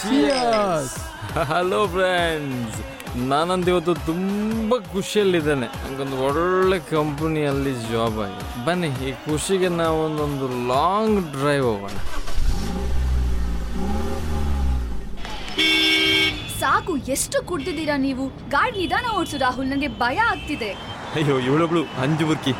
hello friends ನಾನಂತ ಇವತ್ತು ತುಂಬ ಖುಷಿಯಲ್ಲಿದ್ದೇನೆ ನನಗೊಂದು ಒಳ್ಳೆ ಕಂಪನಿಯಲ್ಲಿ ಜಾಬ್ ಆಗಿದೆ ಬನ್ನಿ ಈ ಖುಷಿಗೆ ನಾವು ಒಂದೊಂದು ಲಾಂಗ್ ಡ್ರೈವ್ ಹೋಗೋಣ ಸಾಕು ಎಷ್ಟು ಕುಡ್ದಿದ್ದೀರಾ ನೀವು ಗಾಡಿ ನಿಧಾನ ಓಡಿಸು ರಾಹುಲ್ ನನಗೆ ಭಯ ಆಗ್ತಿದೆ ಅಯ್ಯೋ ಇವಳೊಬ್ಳು ಅಂಜು ಬುರ್ಕಿ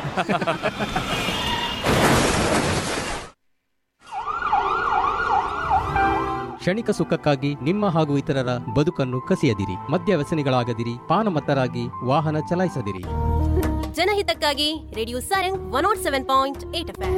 ಕ್ಷಣಿಕ ಸುಖಕ್ಕಾಗಿ ನಿಮ್ಮ ಹಾಗೂ ಇತರರ ಬದುಕನ್ನು ಕಸಿಯದಿರಿ ಮದ್ಯ ವ್ಯಸನಿಗಳಾಗದಿರಿ ಪಾನಮತ್ತರಾಗಿ ವಾಹನ ಚಲಾಯಿಸದಿರಿ ಜನಹಿತಕ್ಕಾಗಿ radio Sarang one nought seven point eight F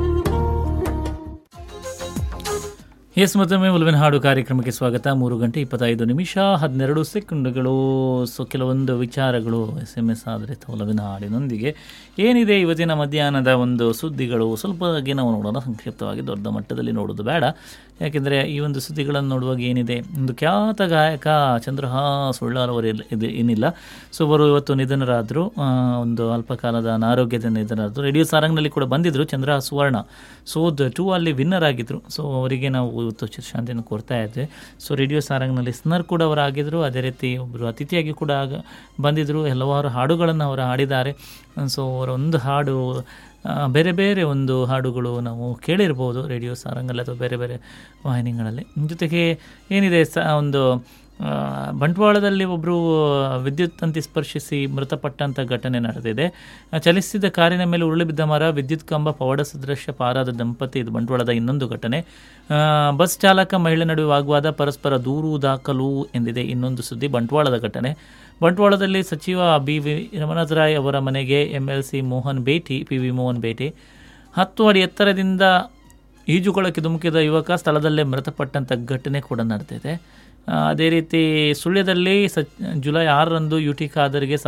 S ಮತ್ತೊಮ್ಮೆ ಒಲವಿನ ಹಾಡು ಕಾರ್ಯಕ್ರಮಕ್ಕೆ ಸ್ವಾಗತ ಮೂರು ಗಂಟೆ ಇಪ್ಪತ್ತೈದು ನಿಮಿಷ ಹನ್ನೆರಡು ಸೆಕೆಂಡ್ಗಳು ಸೊ ಕೆಲವೊಂದು ವಿಚಾರಗಳು ಎಸ್ ಎಮ್ ಎಸ್ ಆದರೆ ಒಲವಿನ ಹಾಡಿನೊಂದಿಗೆ ಏನಿದೆ ಇವತ್ತಿನ ಮಧ್ಯಾಹ್ನದ ಒಂದು ಸುದ್ದಿಗಳು ಸ್ವಲ್ಪ ಬಗ್ಗೆ ನಾವು ನೋಡೋಣ ಸಂಕ್ಷಿಪ್ತವಾಗಿ ದೊಡ್ಡ ಮಟ್ಟದಲ್ಲಿ ನೋಡೋದು ಬೇಡ ಯಾಕೆಂದರೆ ಈ ಒಂದು ಸುದ್ದಿಗಳನ್ನು ನೋಡುವಾಗ ಏನಿದೆ ಒಂದು ಖ್ಯಾತ ಗಾಯಕ ಚಂದ್ರಹಾಸ್ ಉಳ್ಳಾರ್ ಅವರು ಇಲ್ಲ- ಇದು ಏನಿಲ್ಲ ಸೊ ಅವರು ಇವತ್ತು ನಿಧನರಾದರು ಆ, ಒಂದು ಅಲ್ಪ ಕಾಲದ ಅನಾರೋಗ್ಯದಿಂದ ನಿಧನರಾದರು ರೇಡಿಯೋ ಸಾರಂಗ್ನಲ್ಲಿ ಕೂಡ ಬಂದಿದ್ದರು Chandrahas Suvarna so the two ಅಲ್ಲಿ ವಿನ್ನರ್ ಆಗಿದ್ದರು ಸೊ ಅವರಿಗೆ ನಾವು ಇವತ್ತು ಚಿ- ಶಾಂತಿಯನ್ನು ಕೋರ್ತಾ ಇದ್ವಿ ಸೊ ರೇಡಿಯೋ ಸಾರಂಗ್ನಲ್ಲಿ ಲಿಸ್ನರ್ ಕೂಡ ಅವರು ಆಗಿದ್ದರು ಅದೇ ರೀತಿ ಒಬ್ಬರು ಅತಿಥಿಯಾಗಿ ಕೂಡ ಆಗ ಬಂದಿದ್ದರು ಹಲವಾರು ಹಾಡುಗಳನ್ನು ಅವರು ಹಾಡಿದ್ದಾರೆ ಸೊ ಅವರ ಒಂದು ಹಾಡು ಆ, ಬೇರೆ ಬೇರೆ ಒಂದು ಹಾಡುಗಳು ನಾವು ಕೇಳಿರ್ಬೋದು ರೇಡಿಯೋ ಸಾರಂಗಲ್ಲಿ ಅಥವಾ ಬೇರೆ ಬೇರೆ ವಾಹಿನಿಗಳಲ್ಲಿ ಜೊತೆಗೆ ಏನಿದೆ ಸ ಒಂದು ಆ, ಬಂಟ್ವಾಳದಲ್ಲಿ ಒಬ್ಬರು ವಿದ್ಯುತ್ ತಂತಿ ಸ್ಪರ್ಶಿಸಿ ಮೃತಪಟ್ಟಂಥ ಘಟನೆ ನಡೆದಿದೆ ಆ, ಚಲಿಸಿದ ಕಾರಿನ ಮೇಲೆ ಉರುಳಿ ಬಿದ್ದ ಮರ ವಿದ್ಯುತ್ ಕಂಬ ಪವಾಡ ಸದೃಶ್ಯ ಪಾರಾದ ದಂಪತಿ ಇದು ಬಂಟ್ವಾಳದ ಇನ್ನೊಂದು ಘಟನೆ ಆ, ಬಸ್ ಚಾಲಕ ಮಹಿಳೆ ನಡುವೆ ವಾಗ್ವಾದ ಪರಸ್ಪರ ದೂರು ದಾಖಲು ಎಂದಿದೆ ಇನ್ನೊಂದು ಸುದ್ದಿ ಬಂಟ್ವಾಳದ ಘಟನೆ ಬಂಟ್ವಾಳದಲ್ಲಿ ಸಚಿವ ಬಿ ವಿ ರಮನಾಥರಾಯ್ ಅವರ ಮನೆಗೆ ಎಂ ಎಲ್ ಸಿ ಮೋಹನ್ ಭೇಟಿ ಪಿ ವಿ ಮೋಹನ್ ಭೇಟಿ ಹತ್ತು ಅಡಿ ಎತ್ತರದಿಂದ ಈಜುಕೊಳಕ್ಕೆ ಧುಮುಕಿದ ಯುವಕ ಸ್ಥಳದಲ್ಲೇ ಮೃತಪಟ್ಟಂಥ ಘಟನೆ ಕೂಡ ನಡೆದಿದೆ ಆ, ಅದೇ ರೀತಿ ಸುಳ್ಯದಲ್ಲಿ ಸ ಜುಲೈ ಆರರಂದು ಯು ಟಿ ಖಾದರ್ಗೆ